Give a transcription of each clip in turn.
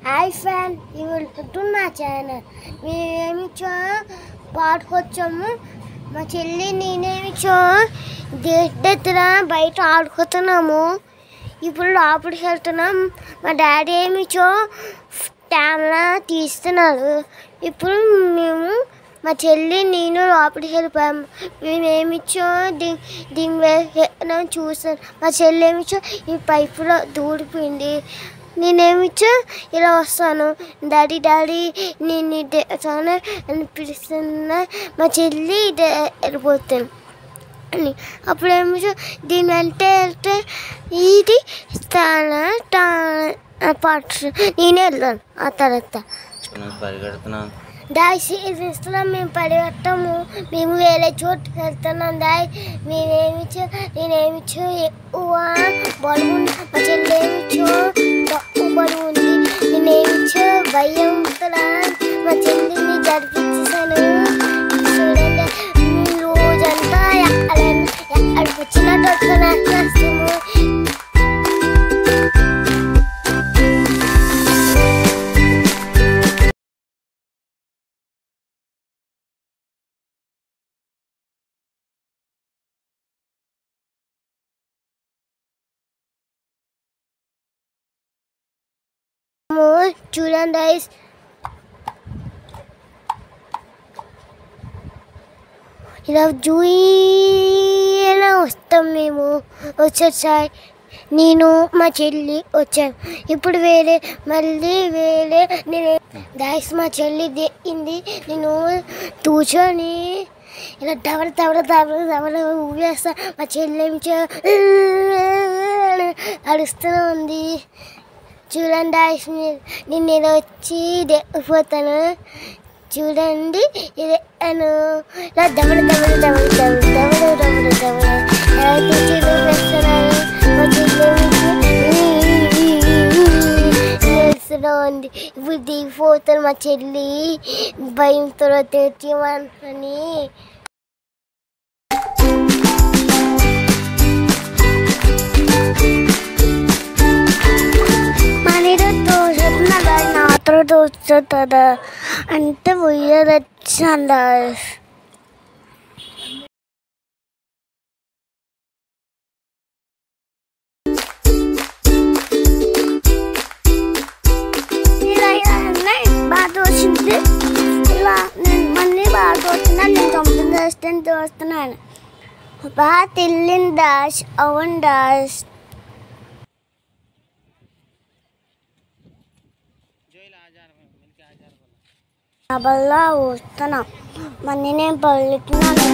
Hi fan ఈ వెళ్తున్న నా ఛానల్ మేమేమిచ్చో పాడుకొచ్చాము మా చెల్లి నేనేమిచ్చో గేట్ దగ్గర బయట ఆడుకుతున్నాము ఇప్పుడు లోపలికి వెళ్తున్నాం మా డాడీ ఏమిచ్చో కెమెరా తీస్తున్నాడు ఇప్పుడు మేము మా చెల్లి నేను లోపలికి వెళ్ళిపోయాము మేమేమిచ్చో దీ దీని మీద చూసాను మా చెల్లి ఏమిచ్చో ఈ పైపులో దూడిపోయింది నేనేమిచ్చో ఇలా వస్తాను డాడీ డాడీ నేను ఇదే వస్తాను అని పిలుస్తున్నా మా చెల్లి ఇదే వెళ్ళిపోతాను అని అప్పుడు ఏమిచ్చో దీని వెంట వెళ్తే ఇది తాన తాన పాటు నేనే వెళ్తాను ఆ తర్వాత నేను పరిగెడుతున్నాను దాయి ఇస్తున్నాం మేము పరిగెట్టము మేము వేరే చోటుకి వెళ్తున్నాం దాయి మేమేమిచ్చో నేనేమిచ్చో ఎక్కువ బరువు మా చెల్లేమిచ్చో తక్కువ బరువు ఉంది నేనేమిచ్చో భయం ఉంటుందా మా చెల్లిని జరిపించేసాను చూడండి మేము రోజంతా ఎక్కడైనా ఎక్కడికి వచ్చినట్టు వస్తున్నాము చూడండి guys. ఇలా జూయిలా వస్తాం మేము వచ్చేసారి నేను మా చెల్లి వచ్చాను ఇప్పుడు వేరే మళ్ళీ వేరే నేను దాయిస్ మా చెల్లి దిగింది నేను కూర్చొని ఇలా దవడ దవడ దవడ దవడ ఊవేస్తా మా చెల్లి ఏమి చే- అరుస్తూ ఉంది చూడండి ఆయుష్ మీరు నేను ఇలా వచ్చి పోతాను చూడండి ఇది అను ఇలా దవడ దవడ దవడ దవడ దవడ దవడ దవడ ఎలా తెచ్చి వేస్తున్నాను మా చెల్లి ఉంది ఇప్పుడు దిగిపోతాను మా చెల్లి భయంతో తెచ్చిమని మనీలో తోచుతున్నా నాతో తోచుతుందా అంటే ఉయ్యదచ్చందా ఇలా అన్నీ బాగా వచ్చింది ఇలా నేను మళ్ళీ బాగా వచ్చినా నేను తొమ్మిది దోస్తాను దోస్తున్నాను బాగా తెల్లిన డాష్ అవును డాష్ డబల్లా వస్తున్నా మళ్ళీ నేను పలుకుతున్నాను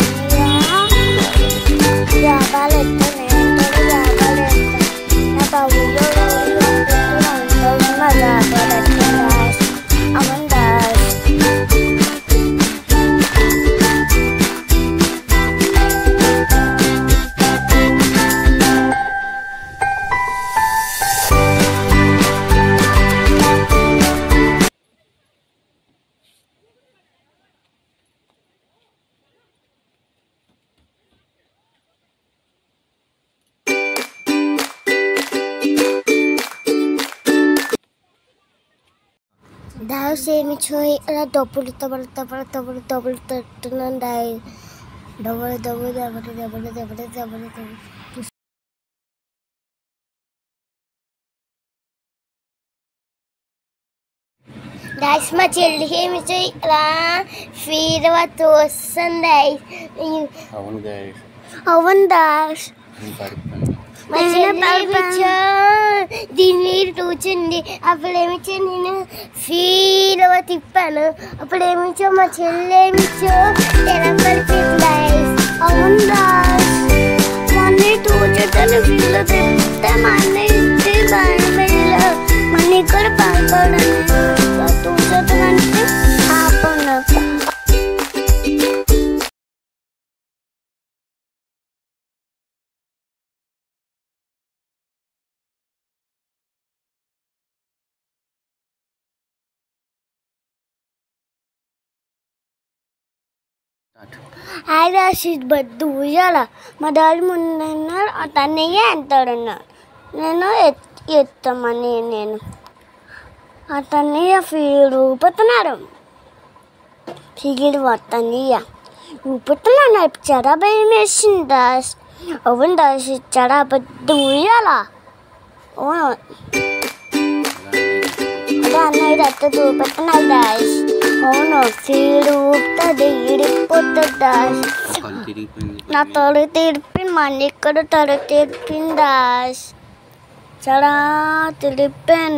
జాబాలు ఎత్తాను జాబాలు ఎత్తాను నా బాబులో జాబాలు ఎత్తాను అవును డాష్ దావు సేమి చూయి ఇలా డబ్బులు తబలు తబలు తబలు తబలు తట్టున్నాను దాయి డబ్బులు డబ్బులు దెబ్బలు దెబ్బలు దెబ్బలు దెబ్బలు దెబ్బలు దాస్ మా చెల్లికి ఏమి చేయి ఇలా ఫీరవ తోస్తుంది అవును గాయ అవును దాస్ నేను పడుతాను మా చెల్లి దీని మీద కూర్చుంది అప్పుడు ఏమిచ్చో నేను ఫీల్ తిప్పాను అప్పుడు ఏమిచ్చో మా చెల్లి ఏమిచ్చో తెలపడిపోయింది అవునా మళ్ళీ కూర్చుంటాను ఫీల్ తిప్పితే మళ్ళీ ఇంటి బయలు మళ్ళీ కూడా పడుకోవడం కూర్చోటానికి ఆపండి ఆయన బద్దు ఉయ్యాల మా డాడీ ముందన్నారు తన్నయ్య అంటాడన్నారు నేను ఎత్ ఎత్తామని నేను అతన్ని ఫీల్ ఊపుతున్నారు ఫీల్ మొత్తాన్ని ఊపుతున్నాను చాలా భయం వేసింది దాస్ అవును దాస్ చాలా పెద్ద ఉయ్యాలా అవును అదే అన్నయ్య అత్త చూపెడుతున్నాడు దాస్ అవును ఫీల్ ఊపుతుంది ఇడిపోతుంది దాస్ కళ్ళు తిరిగిపోయింది నా తొడ తిరిపింది మళ్ళీ ఇక్కడ తొడ తిరిపింది దాస్ చాలా తిరిపాను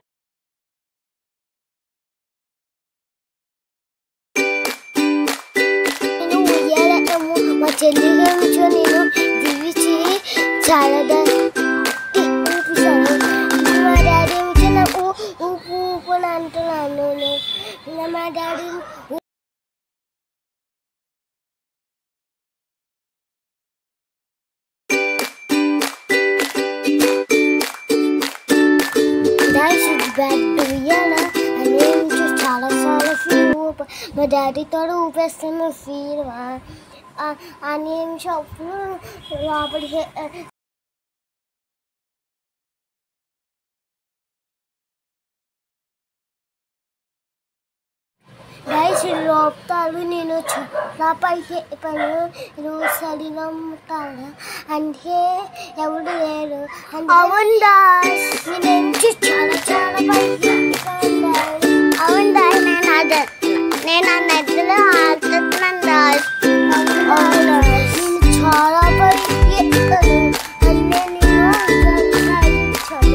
నేను ఉయ్యాలము మా చెల్లి గురించి నేను దివిచి చాలా దా- ఊపిసాను. మా డాడీ ఏమిచ్చి నాకు ఊపు ఊపు అని అంటున్నాను నేను. ఇలా మా daddy dash is back to ఉయ్యాల అని నుంచి చాలా చాలా ఫీల్ ఊప మా డాడీతో ఊపేస్తున్న ఫీల్ ఆ నిమిషం అప్పుడు లోపలికి గైస్ లోపుతాడు నేను చాలా పైకి పని నువ్వు సరిగా ఉంటాను అంటే ఎవడు లేరు అవును దాస్ నేను చాలా చాలా పైకి ఎక్కుతాను అవును దాస్ నేను అదే నేను ఆ నదిలో ఆడుతున్నాను దాస్ అవును నేను చాలా పైకి ఎక్కుతాను అంటే నేను సాధించాను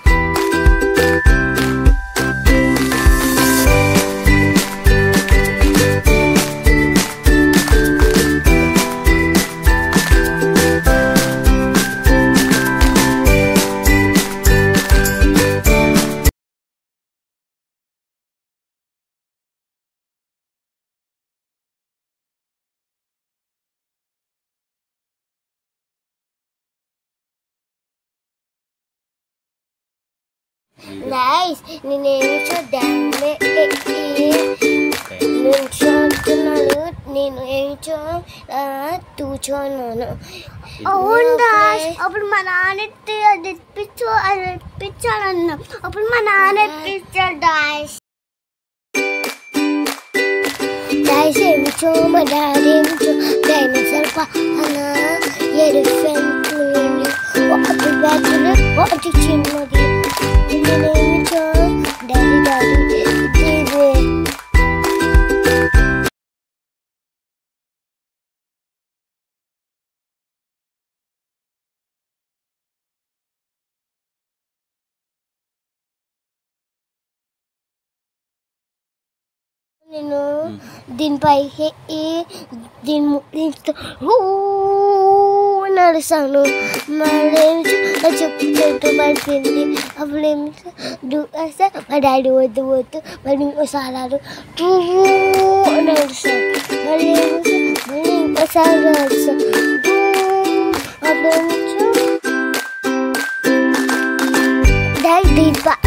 నైస్ నేనేమి చూద్దాంలే నేను చూస్తున్నాను నేను ఏమి చూ కూర్చోన్నాను అవును దాస్ అప్పుడు మా నాన్న అది ఇప్పించు అది ఇప్పించాడన్న అప్పుడు మా నాన్న ఇప్పించాడు దాస్ దాస్ ఏమి చూ మా డాడీ ఏమి చూ డైనోసార్ పక్కన ఎలిఫెంట్ ఒకటి పెద్దది ఒకటి చిన్నది నేనేమి చూ డాడీ డాడీ ఇది నేను దీనిపైకి ఈ దీని ము- దీంతో ఊ నడుస్తాను మళ్ళీ చెప్పు చెట్టు పడిపోయింది అప్పుడు ఏమి దూకేస్తే మా డాడీ వద్దు వద్దు మళ్ళీ ఇంకోసారి టూ నడుస్తాను మళ్ళీ ఏమి మళ్ళీ ఇంకోసారి నడుస్తాను అప్పుడు ఏమి డాడీ దీని ప-